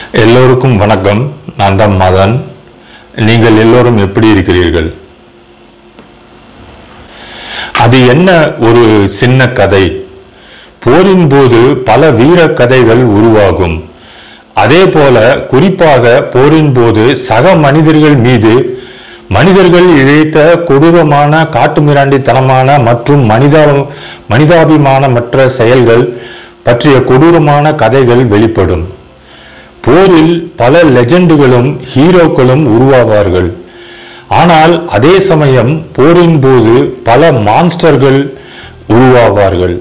எல்லோருக்கும் வணக்கம் நான் தான் மதன் நீங்கள் எல்லோரும் எப்படி இருக்கிறீர்கள் அது என்ன ஒரு சின்ன கதை போரின் போது பல வீர கதைகள் உருவாகும் அதே போல குறிப்பாக போரின் போது சக மனிதர்கள் மீது மனிதர்கள் இழைத்த கொடூரமான காட்டுமிராண்டித்தனமான மற்றும் மனிதா மனிதாபிமானமற்ற செயல்கள் பற்றிய கொடூரமான கதைகள் வெளிப்படும் போரில் பல லெஜண்டுகளும் ஹீரோக்களும் உருவாவார்கள் ஆனால் அதே சமயம் போரின் போது பல மான்ஸ்டர்கள் உருவாவார்கள்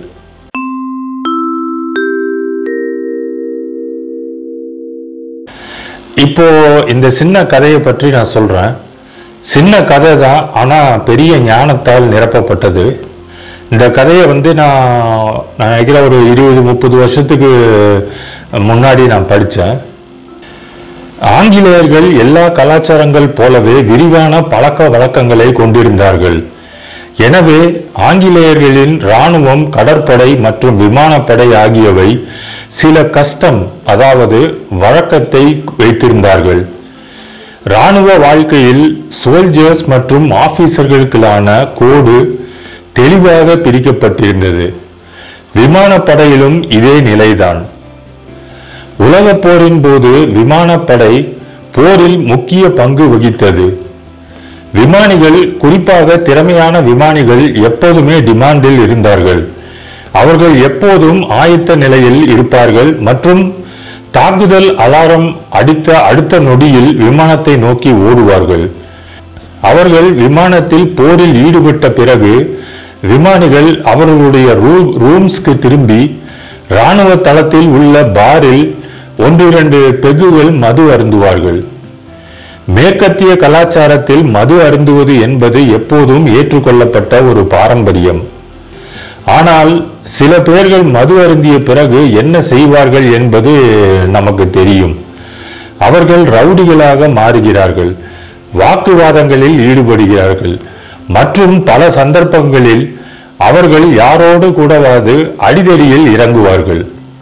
இப்போ இந்த சின்ன கதையை பற்றி நான் சொல்றேன் சின்ன கதை தான் ஆனா பெரிய ஞானத்தால் நிரப்பப்பட்டது இந்த கதையை வந்து நான் நான் நினைக்கிறேன் ஒரு இருபது முப்பது வருஷத்துக்கு முன்னாடி நான் படித்தேன் ஆங்கிலேயர்கள் எல்லா கலாச்சாரங்கள் போலவே விரிவான பழக்க வழக்கங்களை கொண்டிருந்தார்கள் எனவே ஆங்கிலேயர்களின் இராணுவம் கடற்படை மற்றும் விமானப்படை ஆகியவை சில கஸ்டம் அதாவது வழக்கத்தை வைத்திருந்தார்கள் இராணுவ வாழ்க்கையில் சோல்ஜர்ஸ் மற்றும் ஆபீசர்களுக்கான கோடு தெளிவாக பிரிக்கப்பட்டிருந்தது விமானப்படையிலும் இதே நிலைதான் உலகப் போரின் போது விமானப்படை போரில் முக்கிய பங்கு வகித்தது விமானிகள் குறிப்பாக திறமையான விமானிகள் எப்போதுமே டிமாண்டில் இருந்தார்கள் அவர்கள் எப்போதும் ஆயத்த நிலையில் இருப்பார்கள் மற்றும் தாக்குதல் அலாரம் அடித்த அடுத்த நொடியில் விமானத்தை நோக்கி ஓடுவார்கள் அவர்கள் விமானத்தில் போரில் ஈடுபட்ட பிறகு விமானிகள் அவர்களுடைய ரூ- ரூம்ஸ்க்கு திரும்பி இராணுவ தளத்தில் உள்ள பாரில் ஒன்றிரண்டு பெகுகள் மது அருந்துவார்கள் மேற்கத்திய கலாச்சாரத்தில் மது அருந்துவது என்பது எப்போதும் ஏற்றுக்கொள்ளப்பட்ட ஒரு பாரம்பரியம் ஆனால் சில பேர்கள் மது அருந்திய பிறகு என்ன செய்வார்கள் என்பது நமக்கு தெரியும் அவர்கள் ரவுடிகளாக மாறுகிறார்கள் வாக்குவாதங்களில் ஈடுபடுகிறார்கள் மற்றும் பல சந்தர்ப்பங்களில் அவர்கள் யாரோடு கூடவாது அடிதடியில் இறங்குவார்கள்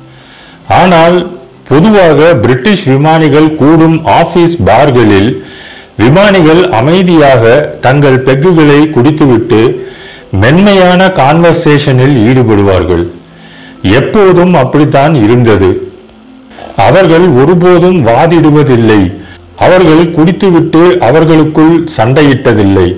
ஆனால் பொதுவாக பிரிட்டிஷ் விமானிகள் கூடும் ஆபீஸ் பார்களில் விமானிகள் அமைதியாக தங்கள் பெக்குகளை குடித்துவிட்டு மென்மையான கான்வர்சேஷனில் ஈடுபடுவார்கள் எப்போதும் அப்படித்தான் இருந்தது அவர்கள் ஒருபோதும் வாதிடுவதில்லை அவர்கள் குடித்துவிட்டு அவர்களுக்குள் சண்டையிட்டதில்லை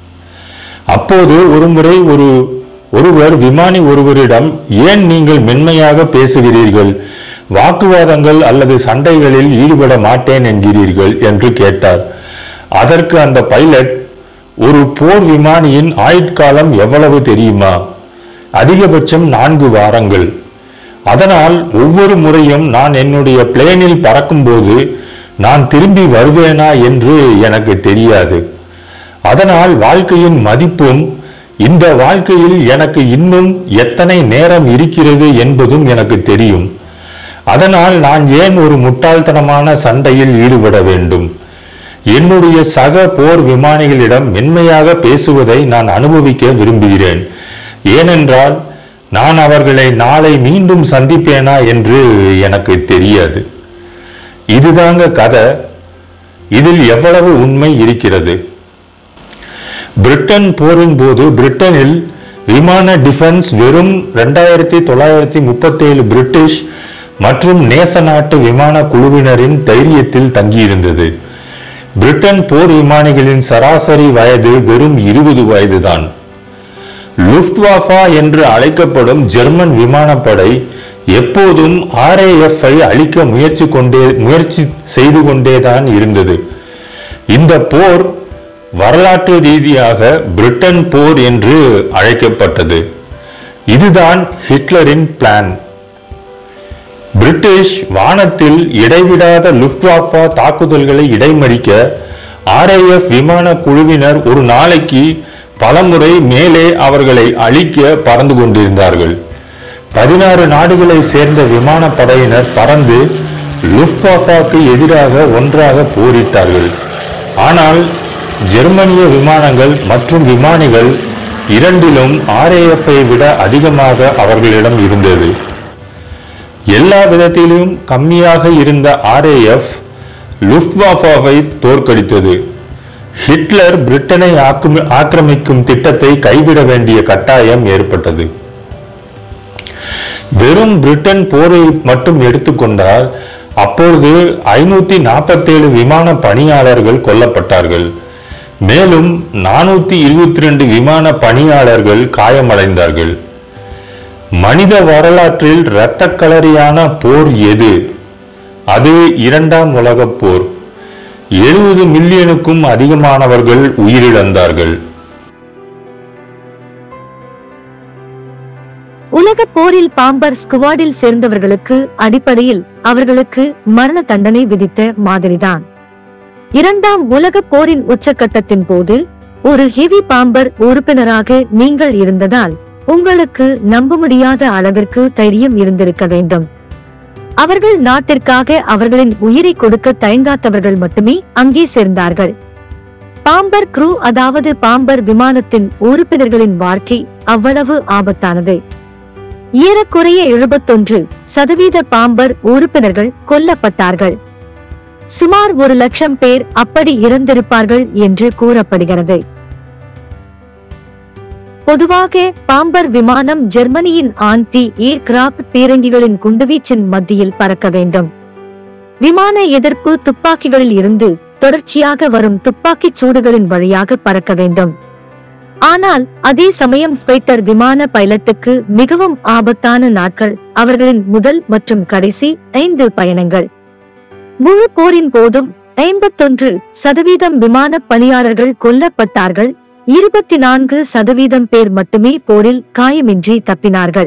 அப்போது ஒருமுறை ஒரு ஒருவர் விமானி ஒருவரிடம் ஏன் நீங்கள் மென்மையாக பேசுகிறீர்கள் வாக்குவாதங்கள் அல்லது சண்டைகளில் ஈடுபட மாட்டேன் என்கிறீர்கள் என்று கேட்டார் அதற்கு அந்த பைலட் ஒரு போர் விமானியின் ஆயுட்காலம் எவ்வளவு தெரியுமா அதிகபட்சம் நான்கு வாரங்கள் அதனால் ஒவ்வொரு முறையும் நான் என்னுடைய பிளேனில் பறக்கும்போது நான் திரும்பி வருவேனா என்று எனக்கு தெரியாது அதனால் வாழ்க்கையின் மதிப்பும் இந்த வாழ்க்கையில் எனக்கு இன்னும் எத்தனை நேரம் இருக்கிறது என்பதும் எனக்கு தெரியும் அதனால் நான் ஏன் ஒரு முட்டாள்தனமான சண்டையில் ஈடுபட வேண்டும் என்னுடைய சக போர் விமானிகளிடம் மென்மையாக பேசுவதை நான் அனுபவிக்க விரும்புகிறேன் ஏனென்றால் நான் அவர்களை நாளை மீண்டும் சந்திப்பேனா என்று எனக்கு தெரியாது இதுதாங்க கதை இதில் எவ்வளவு உண்மை இருக்கிறது பிரிட்டன் போரின் போது பிரிட்டனில் விமான டிஃபென்ஸ் வெறும் ரெண்டாயிரத்தி தொள்ளாயிரத்தி முப்பத்தேழு பிரிட்டிஷ் மற்றும் நேச நாட்டு விமான குழுவினரின் தைரியத்தில் தங்கியிருந்தது பிரிட்டன் போர் விமானிகளின் சராசரி வயது வெறும் இருபது வயதுதான் லுஃப்ட்வாஃபா என்று அழைக்கப்படும் ஜெர்மன் விமானப்படை எப்போதும் RAF ஐ அழிக்க முயற்சி கொண்டே முயற்சி செய்து கொண்டேதான் இருந்தது இந்த போர் வரலாற்று ரீதியாக பிரிட்டன் போர் என்று அழைக்கப்பட்டது இதுதான் ஹிட்லரின் பிளான் பிரிட்டிஷ் வானத்தில் இடைவிடாத லுஃப்ட்வாஃபா தாக்குதல்களை இடைமறிக்க RAF விமான குழுவினர் ஒரு நாளைக்கு பலமுறை மேலே அவர்களை அழிக்க பறந்து கொண்டிருந்தார்கள் பதினாறு நாடுகளை சேர்ந்த விமானப்படையினர் பறந்து லுஃப்ட்வாஃபாக்கு எதிராக ஒன்றாக போரிட்டார்கள் ஆனால் ஜெர்மனிய விமானங்கள் மற்றும் விமானிகள் இரண்டிலும் RAF ஐ விட அதிகமாக அவர்களிடம் இருந்தது எல்லா விதத்திலும் கம்மியாக இருந்த ஆர்ஏஎஃப் லுஃப்வாஃபாவை தோற்கடித்தது ஹிட்லர் பிரிட்டனை ஆக்குமி- ஆக்கிரமிக்கும் திட்டத்தை கைவிட வேண்டிய கட்டாயம் ஏற்பட்டது வெறும் பிரிட்டன் போரை மட்டும் எடுத்துக்கொண்டால் அப்பொழுது ஐநூத்தி நாற்பத்தேழு விமான பணியாளர்கள் கொல்லப்பட்டார்கள் மேலும் நானூத்தி இருபத்தி ரெண்டு விமான பணியாளர்கள் காயமடைந்தார்கள் மனித வரலாற்றில் இரத்த களரியான போர் எது அது இரண்டாம் உலகப் போர் எழுபது மில்லியனுக்கும் அதிகமானவர்கள் உயிரிழந்தார்கள் உலகப் போரில் பாம்பர் ஸ்குவாடில் சேர்ந்தவர்களுக்கு அடிப்படையில் அவர்களுக்கு மரண தண்டனை விதித்த மாதிரிதான் இரண்டாம் உலகப் போரின் உச்சக்கட்டத்தின் போது ஒரு ஹெவி பாம்பர் உறுப்பினராக நீங்கள் இருந்ததால் உங்களுக்கு நம்ப முடியாத அளவிற்கு தைரியம் இருந்திருக்க வேண்டும் அவர்கள் நாட்டிற்காக அவர்களின் உயிரை கொடுக்க தயங்காதவர்கள் மட்டுமே அங்கே சேர்ந்தார்கள் பாம்பர் க்ரூ அதாவது பாம்பர் விமானத்தின் உறுப்பினர்களின் வாழ்க்கை அவ்வளவு ஆபத்தானது ஏறக்குறைய எழுபத்தொன்று சதவீத பாம்பர் உறுப்பினர்கள் கொல்லப்பட்டார்கள் சுமார் ஒரு லட்சம் பேர் அப்படி இறந்திருப்பார்கள் என்று கூறப்படுகிறது பொதுவாக பாம்பர் விமானம் ஜெர்மனியின் ஆன்டி ஏர்கிராப்ட் பீரங்கிகளின் குண்டுவீச்சின் மத்தியில் பறக்க வேண்டும் விமான எதிர்ப்பு துப்பாக்கிகளில் இருந்து தொடர்ச்சியாக வரும் துப்பாக்கிச் சூடுகளின் வழியாக பறக்க வேண்டும் ஆனால் அதே சமயம் ஃபைட்டர் விமான பைலட்டுக்கு மிகவும் ஆபத்தான நாட்கள் அவர்களின் முதல் மற்றும் கடைசி ஐந்து பயணங்கள் முழு போரின் போதும் ஐம்பத்தொன்று சதவீதம் விமான பணியாளர்கள் கொல்லப்பட்டார்கள் இருபத்தி நான்கு சதவீதம் பேர் மட்டுமே போரில் காயமின்றி தப்பினார்கள்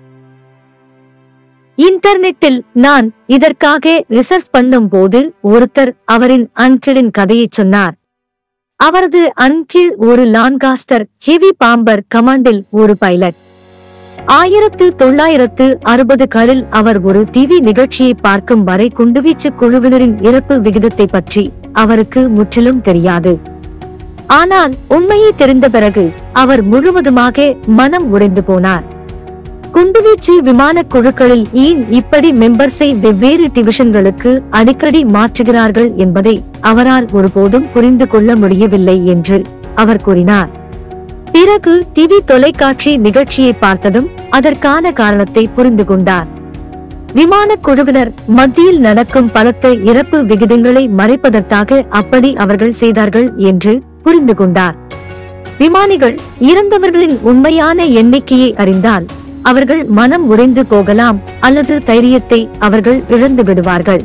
இன்டர்நெட்டில் நான் இதற்காக ரிசர்ச் பண்ணும் போது ஒருத்தர் அவரின் அன்கிளின் கதையைச் சொன்னார் அவரது அன்கீழ் ஒரு லான்காஸ்டர் ஹெவி பாம்பர் கமாண்டில் ஒரு பைலட் ஆயிரத்து தொள்ளாயிரத்து அறுபதுகளில் அவர் ஒரு டிவி நிகழ்ச்சியை பார்க்கும் வரை குண்டுவீச்சு குழுவினரின் இறப்பு விகிதத்தை பற்றி அவருக்கு முற்றிலும் தெரியாது ஆனால் உண்மையை தெரிந்த பிறகு அவர் முழுவதுமாக மனம் உடைந்து போனார் குண்டுவீச்சு விமானக் குழுக்களில் ஏன் இப்படி மெம்பர்ஸை வெவ்வேறு டிவிஷன்களுக்கு அடிக்கடி மாற்றுகிறார்கள் என்பதை அவரால் ஒருபோதும் புரிந்து கொள்ள முடியவில்லை என்று அவர் கூறினார் பிறகு டிவி தொலைக்காட்சி நிகழ்ச்சியை பார்த்ததும் அதற்கான காரணத்தை புரிந்து கொண்டார் விமானக் குழுவினர் மத்தியில் நடக்கும் பலத்த இறப்பு விகிதங்களை மறைப்பதற்காக அப்படி அவர்கள் செய்தார்கள் என்று புரிந்து கொண்டார் விமானிகள் இறந்தவர்களின் உண்மையான எண்ணிக்கையை அறிந்தால் அவர்கள் மனம் உடைந்து போகலாம் அல்லது தைரியத்தை அவர்கள் இழந்து விடுவார்கள்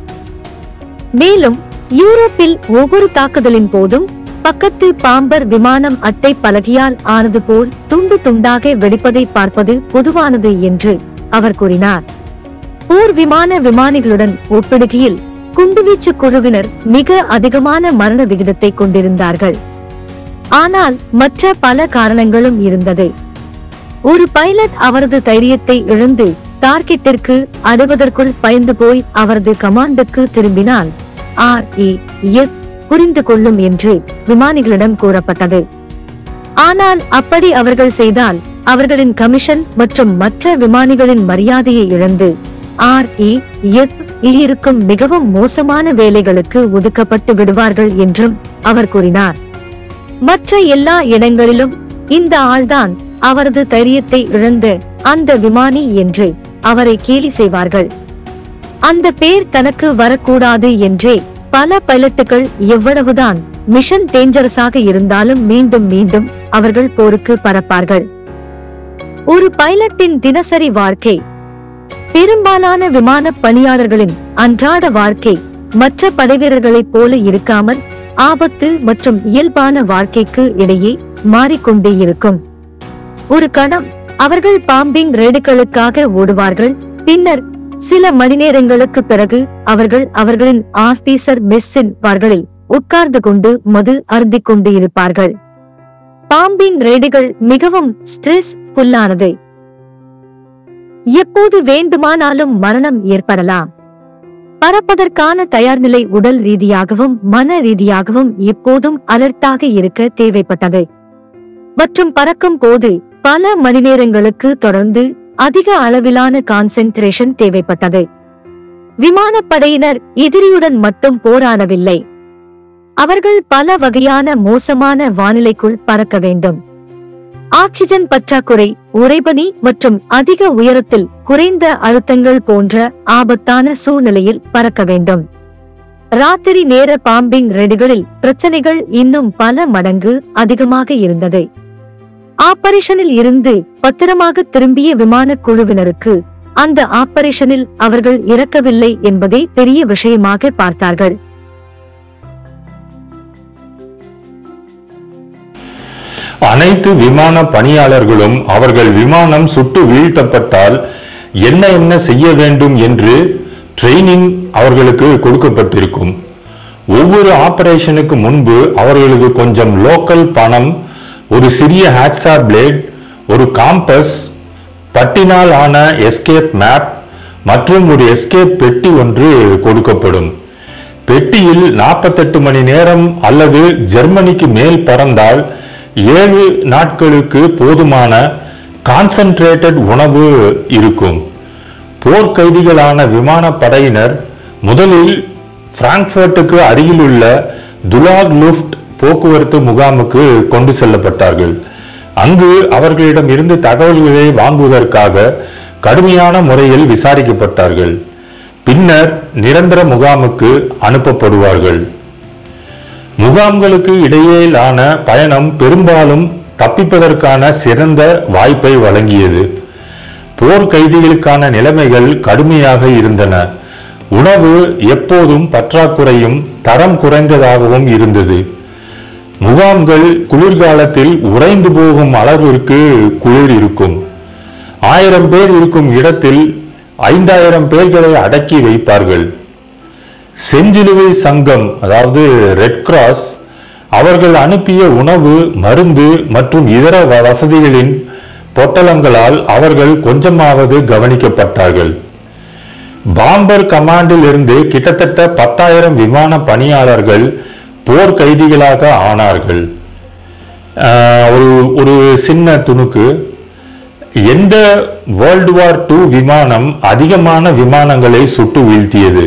மேலும் யூரோப்பில் ஒவ்வொரு தாக்குதலின் போதும் பக்கத்து பாம்பர் விமானம் அட்டை பலகையால் ஆனது போல் துண்டு துண்டாக வெடிப்பதை பார்ப்பது பொதுவானது என்று அவர் கூறினார் போர் விமான விமானிகளுடன் ஒப்பிடுகையில் குண்டுவீச்சு குழுவினர் மிக அதிகமான மரண விகிதத்தை கொண்டிருந்தார்கள் ஆனால் மற்ற பல காரணங்களும் இருந்தது ஒரு பைலட் அவரது தைரியத்தை இழந்து டார்கெட்டிற்கு அடைவதற்குள் பயந்து போய் அவரது கமாண்டுக்கு திரும்பினால் ஆர் இ எஃப் புரிந்து கொள்ளும் என்று விமானிகளிடம் கூறப்பட்டது ஆனால் அப்படி அவர்கள் செய்தால் அவர்களின் கமிஷன் மற்றும் மற்ற விமானிகளின் மரியாதையை இழந்து ஆர் இ எஃப் இருக்கும் மிகவும் மோசமான வேலைகளுக்கு ஒதுக்கப்பட்டு விடுவார்கள் என்றும் அவர் கூறினார் மற்ற எல்லா இடங்களிலும் இந்த ஆள்தான் அவரது தைரியத்தை இழந்த அந்த விமானி என்று அவரை கேலி செய்வார்கள் அந்த பேர் தனக்கு வரக்கூடாது என்றே பல பைலட்டுகள் எவ்வளவுதான் மிஷன் டேஞ்சரஸாக இருந்தாலும் மீண்டும் மீண்டும் அவர்கள் போருக்கு பறப்பார்கள் ஒரு பைலட்டின் தினசரி வாழ்க்கை பெரும்பாலான விமான பணியாளர்களின் அன்றாட வாழ்க்கை மற்ற படைவீரர்களைப் போல இருக்காமல் ஆபத்து மற்றும் இயல்பான வாழ்க்கைக்கு இடையே மாறிக்கொண்டே இருக்கும் ஒரு கணம் அவர்கள் பாம்பிங் ரெய்டுகளுக்காக ஓடுவார்கள் பின்னர் சில மணி நேரங்களுக்கு பிறகு அவர்கள் அவர்களின் ஆபீசர் மெஸ்ஸின் பார்களில் உட்கார்ந்து கொண்டு மது அருந்திக் கொண்டு இருப்பார்கள் பாம்பிங் ரெய்டுகள் மிகவும் ஸ்ட்ரெஸ் புல்லானது எப்போது வேண்டுமானாலும் மரணம் ஏற்படலாம் பறப்பதற்கான தயார்நிலை உடல் ரீதியாகவும் மன ரீதியாகவும் எப்போதும் அலர்ட்டாக இருக்க தேவைப்பட்டது மற்றும் பறக்கும் போது பல மணி நேரங்களுக்கு தொடர்ந்து அதிக அளவிலான கான்சென்ட்ரேஷன் தேவைப்பட்டது விமானப்படையினர் எதிரியுடன் மட்டும் போராடவில்லை அவர்கள் பல வகையான மோசமான வானிலைக்குள் பறக்க வேண்டும் ஆக்சிஜன் பற்றாக்குறை உறைபனி மற்றும் அதிக உயரத்தில் குறைந்த அழுத்தங்கள் போன்ற ஆபத்தான சூழ்நிலையில் பறக்க வேண்டும் ராத்திரி நேர பாம்பிங் ரெடிகளில் பிரச்சனைகள் இன்னும் பல மடங்கு அதிகமாக இருந்தது ஆபரேஷனில் இருந்து பத்திரமாக திரும்பிய விமானக் குழுவினருக்கு அந்த ஆபரேஷனில் அவர்கள் இறக்கவில்லை என்பதை பெரிய விஷயமாக பார்த்தார்கள் அனைத்து விமான பணியாளர்களும் அவர்கள் விமானம் சுட்டு வீழ்த்தப்பட்டால் என்ன என்ன செய்ய வேண்டும் என்று ட்ரைனிங் அவர்களுக்கு கொடுக்கப்பட்டிருக்கும் ஒவ்வொரு ஆபரேஷனுக்கு முன்பு அவர்களுக்கு கொஞ்சம் லோக்கல் பணம் ஒரு சிறிய ஹேட்ஸா பிளேட் ஒரு காம்பஸ் பட்டினால் ஆன எஸ்கேப் மேப் மற்றும் ஒரு எஸ்கேப் பெட்டி ஒன்று கொடுக்கப்படும் பெட்டியில் 48 மணி நேரம் அல்லது ஜெர்மனிக்கு மேல் பறந்தால் ஏழு நாட்களுக்கு போதுமான கான்சென்ட்ரேட்டட் உணவு இருக்கும் போர்க்கைதிகளான விமானப்படையினர் முதலில் பிராங்க்ஃபர்ட்டுக்கு அருகிலுள்ள துலாக் லுஃப்ட் போக்குவரத்து முகாமுக்கு கொண்டு செல்லப்பட்டார்கள் அங்கு அவர்களிடம் இருந்து தகவல்களை வாங்குவதற்காக கடுமையான முறையில் விசாரிக்கப்பட்டார்கள் பின்னர் நிரந்தர முகாமுக்கு அனுப்பப்படுவார்கள் முகாம்களுக்கு இடையிலான பயணம் பெரும்பாலும் தப்பிப்பதற்கான சிறந்த வாய்ப்பை வழங்கியது போர் கைதிகளுக்கான நிலைமைகள் கடுமையாக இருந்தன உணவு எப்போதும் பற்றாக்குறையும் தரம் குறைந்ததாகவும் இருந்தது முகாம்கள் குளிர்காலத்தில் உறைந்து போகும் அளவிற்கு குளிர் இருக்கும் ஆயிரம் பேர் இருக்கும் இடத்தில் ஐந்தாயிரம் பேர்களை அடக்கி வைப்பார்கள் செஞ்சிலுவை சங்கம் அதாவது ரெட் கிராஸ் அவர்கள் அனுப்பிய உணவு மருந்து மற்றும் இதர வ- வசதிகளின் பொட்டலங்களால் அவர்கள் கொஞ்சமாவது கவனிக்கப்பட்டார்கள் பாம்பர் கமாண்டில் இருந்து கிட்டத்தட்ட பத்தாயிரம் விமான பணியாளர்கள் போர் கைதிகளாக ஆனார்கள் ஆஹ் ஒரு ஒரு சின்ன துணுக்கு எந்த வேர்ல்டு வார் டூ விமானம் அதிகமான விமானங்களை சுட்டு வீழ்த்தியது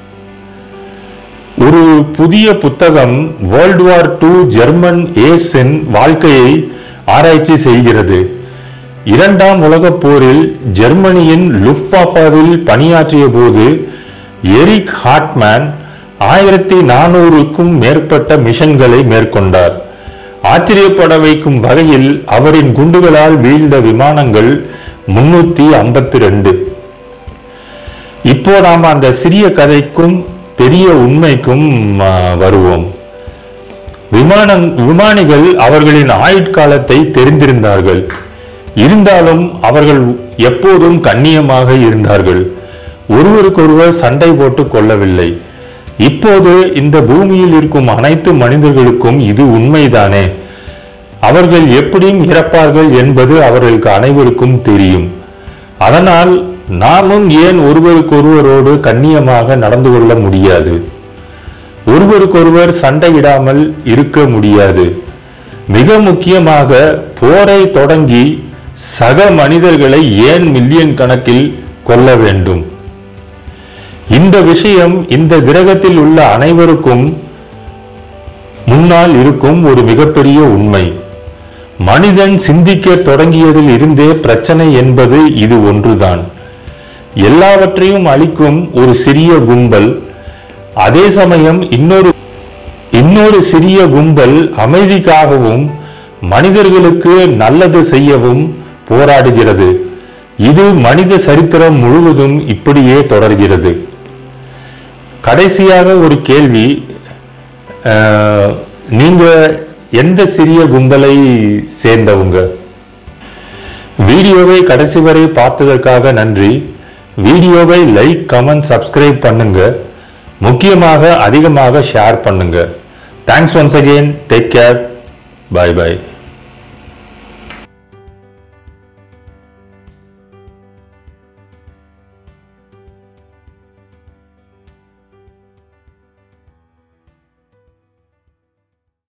ஒரு புதிய புத்தகம் வேர்ல்டு வார் டூ ஜெர்மன் ஏஸின் வாழ்க்கையை ஆராய்ச்சி செய்கிறது இரண்டாம் உலகப் போரில் ஜெர்மனியின் லுஃப்வாஃபாவில் பணியாற்றிய போது எரிக் ஹார்ட்மேன் ஆயிரத்தி நானூறுக்கும் மேற்பட்ட மிஷன்களை மேற்கொண்டார் ஆச்சரியப்பட வைக்கும் வகையில் அவரின் குண்டுகளால் வீழ்ந்த விமானங்கள் முன்னூத்தி ஐம்பத்தி ரெண்டு இப்போ நாம அந்த சிறிய கதைக்கும் பெரிய உண்மைக்கும் ஆ, வருவோம் விமானம் விமானிகள் அவர்களின் ஆயுட்காலத்தை தெரிந்திருந்தார்கள் இருந்தாலும் அவர்கள் எப்போதும் கண்ணியமாக இருந்தார்கள் ஒருவருக்கொருவர் சண்டை போட்டு கொள்ளவில்லை இப்போது இந்த பூமியில் இருக்கும் அனைத்து மனிதர்களுக்கும் இது உண்மைதானே அவர்கள் எப்படியும் இறப்பார்கள் என்பது அவர்களுக்கு அனைவருக்கும் தெரியும் அதனால் நாமும் ஏன் ஒருவருக்கொருவரோடு கண்ணியமாக நடந்து கொள்ள முடியாது ஒருவருக்கொருவர் சண்டையிடாமல் இருக்க முடியாது மிக முக்கியமாக போரை தொடங்கி சக மனிதர்களை ஏன் மில்லியன் கணக்கில் கொல்ல வேண்டும் இந்த விஷயம் இந்த கிரகத்தில் உள்ள அனைவருக்கும் முன்னால் இருக்கும் ஒரு மிகப்பெரிய உண்மை மனிதன் சிந்திக்க தொடங்கியதில் இருந்தே பிரச்சனை என்பது இது ஒன்றுதான் எல்லாவற்றையும் அளிக்கும் ஒரு சிறிய கும்பல் அதே சமயம் இன்னொரு இன்னொரு சிறிய கும்பல் அமைதிக்காகவும் மனிதர்களுக்கு நல்லது செய்யவும் போராடுகிறது இது மனித சரித்திரம் முழுவதும் இப்படியே தொடர்கிறது கடைசியாக ஒரு கேள்வி அஹ், நீங்க எந்த சிறிய கும்பலை சேர்ந்தவங்க வீடியோவை கடைசி வரை பார்த்ததற்காக நன்றி வீடியோவை லைக் கமெண்ட் சப்ஸ்கிரைப் பண்ணுங்க முக்கியமாக அதிகமாக ஷேர் பண்ணுங்க thanks once again take care bye by